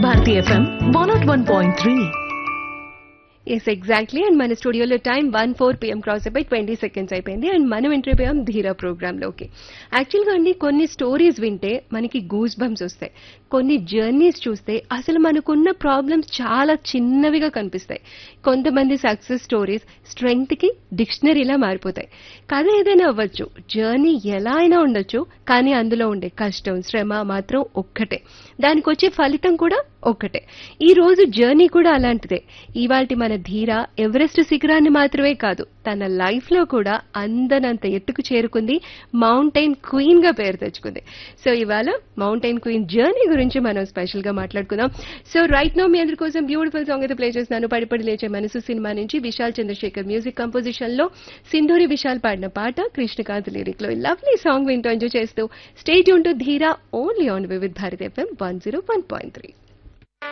Bharati FM one not one point three yes exactly and మన స్టూడియోలో time one four PM cross అయిపోయి twenty seconds అయిపోయింది and మనం entry అయిపోయాం ధీరా ప్రోగ్రాంలోకి యాక్చువల్గా అండి కొన్ని స్టోరీస్ వింటే మనకి గూస్ బంప్స్ వస్తాయి కొన్ని జర్నీస్ చూస్తే అసలు మనకున్న ప్రాబ్లమ్స్ చాలా చిన్నవిగా కనిపిస్తాయి కొంతమంది సక్సెస్ స్టోరీస్ స్ట్రెంగ్త్కి డిక్షనరీలా మారిపోతాయి కథ ఏదైనా అవ్వచ్చు జర్నీ ఎలా అయినా ఉండొచ్చు కానీ అందులో ఉండే కష్టం శ్రమ మాత్రం ఒక్కటే దానికి వచ్చే ఫలితం కూడా ఒక్కటే ఈ రోజు జర్నీ కూడా అలాంటిదే ఇవాల్టి మన ధీర ఎవరెస్ట్ శిఖరాన్ని మాత్రమే కాదు తన లైఫ్ లో కూడా అందనంత ఎత్తుకు చేరుకుంది మౌంటైన్ క్వీన్ గా పేరు తెచ్చుకుంది సో ఇవాళ మౌంటైన్ క్వీన్ జర్నీ గురించి మనం స్పెషల్ గా మాట్లాడుకుందాం సో రైట్ నో మీ అందరి కోసం బ్యూటిఫుల్ సాంగ్ అయితే ప్లే చేస్తున్నాను పడిపడి లేచే మనసు సినిమా నుంచి విశాల్ చంద్రశేఖర్ మ్యూజిక్ కంపోజిషన్ లో సింధూరి విశాల్ పాడిన పాట కృష్ణకాంత్ లిరిక్ లో లవ్లీ సాంగ్ వింటూ ఎంజాయ్ చేస్తూ స్టేట్ యూన్ to Dheera only on Vividh Bharat FM one zero one point three